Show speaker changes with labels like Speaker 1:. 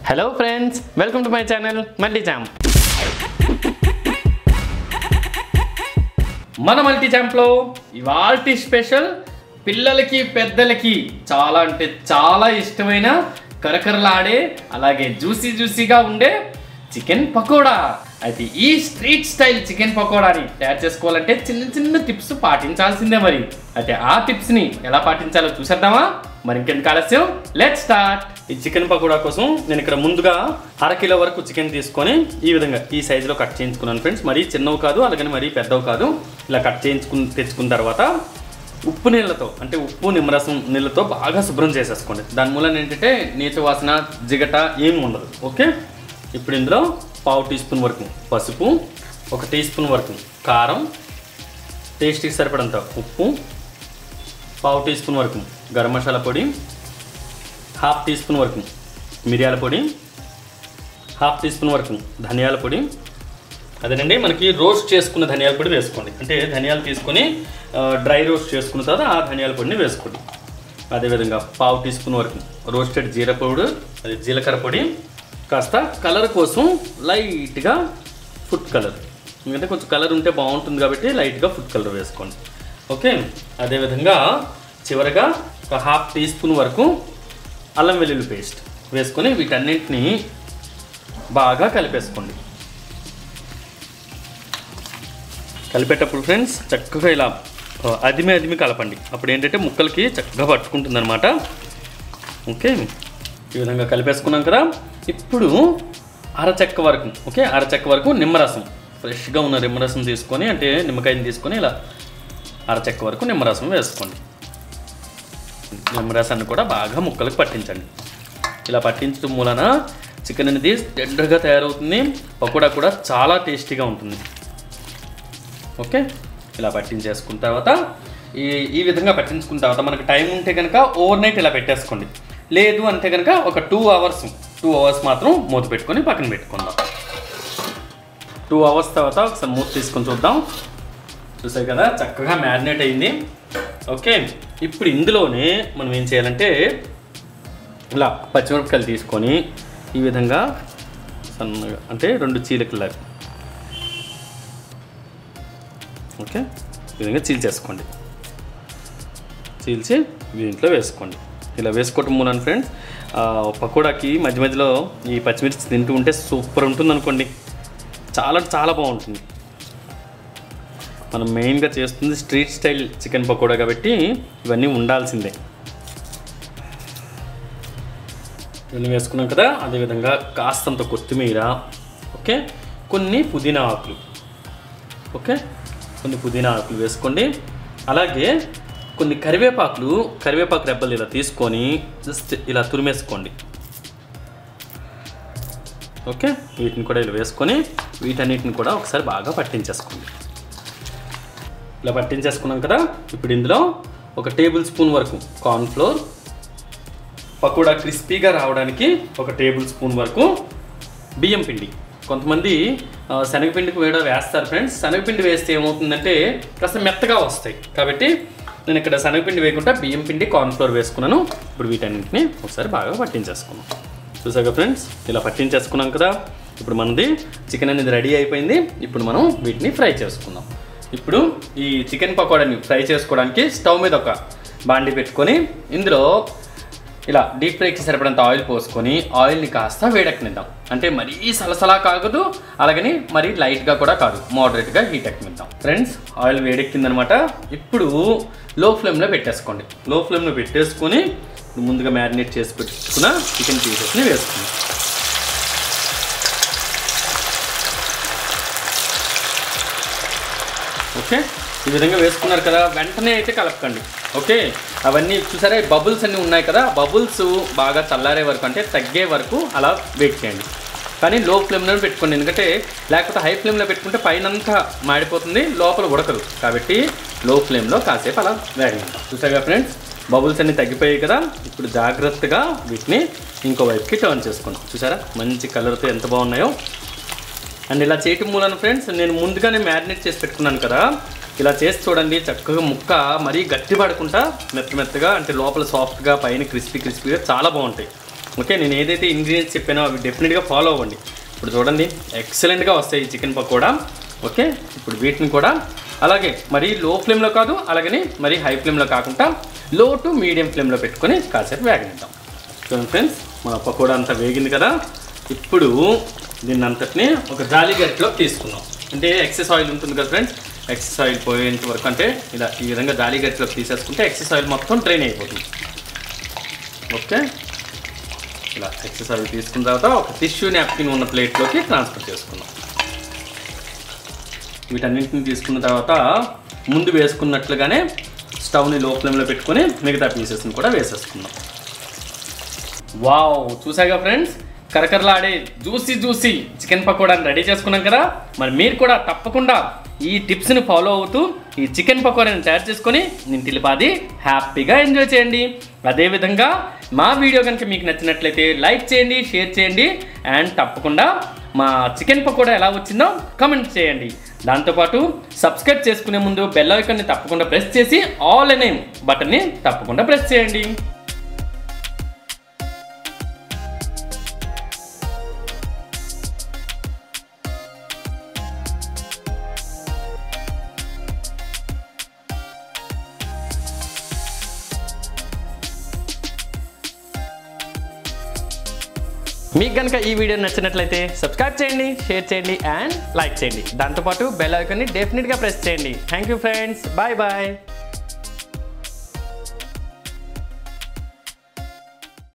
Speaker 1: hello friends welcome to my channel multi jam మన multi జాంప్లో ఇవాల్టి స్పెషల్ పిల్లలకి పెద్దలకి చాలా అంటే చాలా ఇష్టమైన కరకరలాడే అలాగే జ్యూసీ జ్యూసీగా ఉండే చికెన్ పకోడా అయితే ఈ స్ట్రీట్ స్టైల్ చికెన్ పకోడాని తయారు చేసుకోవాలంటే చిన్న చిన్న టిప్స్ పాటించాల్సిందే మరి అయితే ఆ టిప్స్ని ఎలా పాటించాలో చూసేద్దామా మరి ఇంకెందుకు ఆలస్యం లెట్ స్టార్ట్ ఈ చికెన్ పకోడా కోసం నేను ఇక్కడ ముందుగా అర కిలో వరకు చికెన్ తీసుకొని ఈ విధంగా ఈ సైజులో కట్ చేయించుకున్నాను ఫ్రెండ్స్ మరీ చిన్నవి కాదు అలాగని మరీ పెద్దవి కాదు ఇలా కట్ చేయించుకుని తెచ్చుకున్న తర్వాత ఉప్పు నీళ్ళతో అంటే ఉప్పు నిమ్మరసం నీళ్ళతో బాగా శుభ్రం చేసేసుకోండి దాని మూలన ఏంటంటే నీచ వాసన జిగట ఏమి ఉండదు ఓకే ఇప్పుడు ఇందులో పావు టీ స్పూన్ వరకు పసుపు ఒక టీ స్పూన్ వరకు కారం టేస్ట్కి సరిపడంత ఉప్పు పావు టీ స్పూన్ వరకు గరం మసాలా పొడి హాఫ్ టీ స్పూన్ వరకు మిరియాల పొడి హాఫ్ టీ స్పూన్ వరకు ధనియాల పొడి అదేనండి మనకి రోస్ట్ చేసుకున్న ధనియాల పొడి వేసుకోండి అంటే ధనియాలు తీసుకొని ఆ, డ్రై రోస్ట్ చేసుకున్న తర్వాత ఆ ధనియాల పొడిని వేసుకోండి అదేవిధంగా పావు టీ స్పూన్ వరకు రోస్టెడ్ జీర పౌడర్ అది జీలకర్ర పొడి కాస్త కలర్ కోసం లైట్గా ఫుడ్ కలర్ ఎందుకంటే కొంచెం కలర్ ఉంటే బాగుంటుంది కాబట్టి లైట్గా ఫుడ్ కలర్ వేసుకోండి ఓకే అదేవిధంగా చివరగా ఒక హాఫ్ టీ స్పూన్ వరకు అల్లం వెల్లుల్లి పేస్ట్ వేసుకొని వీటన్నింటినీ బాగా కలిపేసుకోండి కలిపేటప్పుడు ఫ్రెండ్స్ చక్కగా ఇలా ఆ, అదిమి అదిమి కలపండి అప్పుడు ఏంటంటే ముక్కలకి చక్కగా పట్టుకుంటుంది అనమాట ఓకే ఈ విధంగా కలిపేసుకున్నాం కదా ఇప్పుడు అరచెక్క వరకు ఓకే అరచెక్క వరకు నిమ్మరసం ఫ్రెష్గా ఉన్న నిమ్మరసం తీసుకొని అంటే నిమ్మకాయని తీసుకొని ఇలా అరచెక్క వరకు నిమ్మరసం వేసుకోండి నిమ్మరసాన్ని కూడా బాగా ముక్కలకు పట్టించండి ఇలా పట్టించడం మూలన చికెన్ అనేది టెండర్గా తయారవుతుంది పకోడా కూడా చాలా టేస్టీగా ఉంటుంది ఓకే ఇలా పట్టించేసుకున్న తర్వాత ఈ ఈ విధంగా పట్టించుకున్న తర్వాత మనకు టైం ఉంటే కనుక ఓవర్ నైట్ ఇలా పెట్టేసుకోండి లేదు అంటే కనుక ఒక టూ అవర్స్ టూ అవర్స్ మాత్రం మూత పెట్టుకొని పక్కన పెట్టుకుందాం టూ అవర్స్ తర్వాత ఒకసారి మూత తీసుకొని చూద్దాం చూసారు కదా చక్కగా మ్యారినేట్ అయింది ఓకే ఇప్పుడు ఇందులోనే మనం ఏం చేయాలంటే ఇలా పచ్చిమిరపకాయలు తీసుకొని ఈ విధంగా సన్నగా అంటే రెండు చీలికలాగా ఓకే ఈ విధంగా చీల్చేసుకోండి చీల్చి దీంట్లో వేసుకోండి ఇలా వేసుకోవటం మూలన ఫ్రెండ్స్ పకోడాకి మధ్య మధ్యలో ఈ పచ్చిమిర్చి తింటూ ఉంటే సూపర్ ఉంటుంది అనుకోండి చాలా చాలా బాగుంటుంది మనం మెయిన్గా చేస్తుంది స్ట్రీట్ స్టైల్ చికెన్ పకోడా కాబట్టి ఇవన్నీ ఉండాల్సిందే ఇవన్నీ వేసుకున్నాం కదా అదేవిధంగా కాస్తంత కొత్తిమీర ఓకే కొన్ని పుదీనా ఆకులు ఓకే కొన్ని పుదీనా ఆకులు వేసుకోండి అలాగే కొన్ని కరివేపాకులు కరివేపాకు రెబ్బలు ఇలా తీసుకొని జస్ట్ ఇలా తురిమేసుకోండి ఓకే వీటిని కూడా ఇలా వేసుకొని వీటన్నిటిని కూడా ఒకసారి బాగా పట్టించేసుకోండి ఇలా పట్టించేసుకున్నాం కదా ఇప్పుడు ఇందులో ఒక టేబుల్ స్పూన్ వరకు కార్న్ఫ్లోర్ పకోడా క్రిస్పీగా రావడానికి ఒక టేబుల్ స్పూన్ వరకు బియ్యం పిండి కొంతమంది ఆ, శనగపిండికి కూడా వేస్తారు ఫ్రెండ్స్ శనగపిండి వేస్తే ఏమవుతుందంటే కాస్త మెత్తగా వస్తాయి కాబట్టి నేను ఇక్కడ శనగపిండి వేయకుండా బియ్యం పిండి కార్న్ఫ్లోర్ వేసుకున్నాను ఇప్పుడు వీటన్నింటిని ఒకసారి బాగా పట్టించేసుకున్నాం చూసాక ఫ్రెండ్స్ ఇలా పట్టించేసుకున్నాం కదా ఇప్పుడు మనది చికెన్ అనేది రెడీ అయిపోయింది ఇప్పుడు మనం వీటిని ఫ్రై చేసుకుందాం ఇప్పుడు ఈ చికెన్ పకోడాని ఫ్రై చేసుకోవడానికి స్టవ్ మీద ఒక బాండి పెట్టుకొని ఇందులో ఇలా డీప్ ఫ్రైకి సరిపడంత ఆయిల్ పోసుకొని ఆయిల్ని కాస్త వేడెక్కనిద్దాం అంటే మరీ సలసలా కాగదు అలాగని మరీ లైట్గా కూడా కాదు మోడరేట్గా హీట్ ఎక్కనిద్దాం ఫ్రెండ్స్ ఆయిల్ వేడెక్కిందనమాట ఇప్పుడు లో ఫ్లేమ్లో పెట్టేసుకోండి లో ఫ్లేమ్లో పెట్టేసుకొని ముందుగా మ్యారినేట్ చేసి పెట్టుకున్న చికెన్ పీసెస్ని వేసుకుందాం ఓకే ఈ విధంగా వేసుకున్నారు కదా వెంటనే అయితే కలపకండి ఓకే అవన్నీ చూసారా బబుల్స్ అన్నీ ఉన్నాయి కదా బబుల్స్ బాగా చల్లారే వరకు అంటే తగ్గే వరకు అలా వెయిట్ చేయండి కానీ లో ఫ్లేమ్లో పెట్టుకోండి ఎందుకంటే లేకపోతే హై ఫ్లేమ్లో పెట్టుకుంటే పైనంతా మాడిపోతుంది లోపల ఉడకదు కాబట్టి లో ఫ్లేమ్లో కాసేపు అలా వేగనిద్దాం చూసాగా ఫ్రెండ్స్ బబుల్స్ అన్నీ తగ్గిపోయాయి కదా ఇప్పుడు జాగ్రత్తగా వీటిని ఇంకో వైపుకి టర్న్ చేసుకోండి చూసారా మంచి కలర్తో ఎంత బాగున్నాయో అండ్ ఇలా చేయటం మూలన ఫ్రెండ్స్ నేను ముందుగానే మ్యారినేట్ చేసి పెట్టుకున్నాను కదా ఇలా చేసి చూడండి చక్కగా ముక్క మరీ గట్టి పడకుండా మెత్త మెత్తగా అంటే లోపల సాఫ్ట్గా పైన క్రిస్పీ క్రిస్పీగా చాలా బాగుంటాయి ఓకే నేను ఏదైతే ఇంగ్రీడియంట్స్ చెప్పానో అవి డెఫినెట్గా ఫాలో అవ్వండి ఇప్పుడు చూడండి ఎక్సలెంట్గా వస్తాయి ఈ చికెన్ పకోడా ఓకే ఇప్పుడు వీటిని కూడా అలాగే మరీ లో ఫ్లేమ్లో కాదు అలాగని మరీ హై ఫ్లేమ్లో కాకుండా లో టు మీడియం ఫ్లేమ్లో పెట్టుకొని కాసేపు వేగనిద్దాం చూడండి ఫ్రెండ్స్ మన పకోడా అంతా వేగింది కదా ఇప్పుడు దీన్ని అంతటిని ఒక జాలి గట్టిలోకి తీసుకుందాం అంటే ఎక్సెస్ ఆయిల్ ఉంటుంది కదా ఫ్రెండ్స్ ఎక్సెస్ ఆయిల్ పోయేంత వరకు అంటే ఇలా ఈ విధంగా జాలి గట్టిలోకి తీసేసుకుంటే ఎక్సెస్ ఆయిల్ మొత్తం డ్రైన్ అయిపోతుంది ఓకే ఇలా ఎక్సెస్ ఆయిల్ తీసుకున్న తర్వాత ఒక టిష్యూ నాప్కిన్ ఉన్న ప్లేట్లోకి ట్రాన్స్ఫర్ చేసుకుందాం వీటన్నింటిని తీసుకున్న తర్వాత ముందు వేసుకున్నట్లుగానే స్టవ్ని లో ఫ్లేమ్లో పెట్టుకొని మిగతా పీసెస్ని కూడా వేసేసుకుందాం వావ్ చూసాగా ఫ్రెండ్స్ కరకరలాడే జ్యూసీ జ్యూసీ చికెన్ పకోడాని రెడీ చేసుకున్నాం కదా మరి మీరు కూడా తప్పకుండా ఈ టిప్స్ని ఫాలో అవుతూ ఈ చికెన్ పకోడాని తయారు చేసుకొని నింటిలిపాది హ్యాపీగా ఎంజాయ్ చేయండి అదేవిధంగా మా వీడియో కనుక మీకు నచ్చినట్లయితే లైక్ చేయండి షేర్ చేయండి అండ్ తప్పకుండా మా చికెన్ పకోడా ఎలా వచ్చిందో కామెంట్ చేయండి దాంతోపాటు సబ్స్క్రైబ్ చేసుకునే ముందు బెల్ ఐకాన్ని తప్పకుండా ప్రెస్ చేసి ఆల్ అనే బటన్ని తప్పకుండా ప్రెస్ చేయండి మీకు కనుక ఈ వీడియో నచ్చినట్లయితే సబ్స్క్రైబ్ చేయండి షేర్ చేయండి అండ్ లైక్ చేయండి దాంతోపాటు బెల్ ఐకాన్ని డెఫినెట్గా ప్రెస్ చేయండి thank you friends bye bye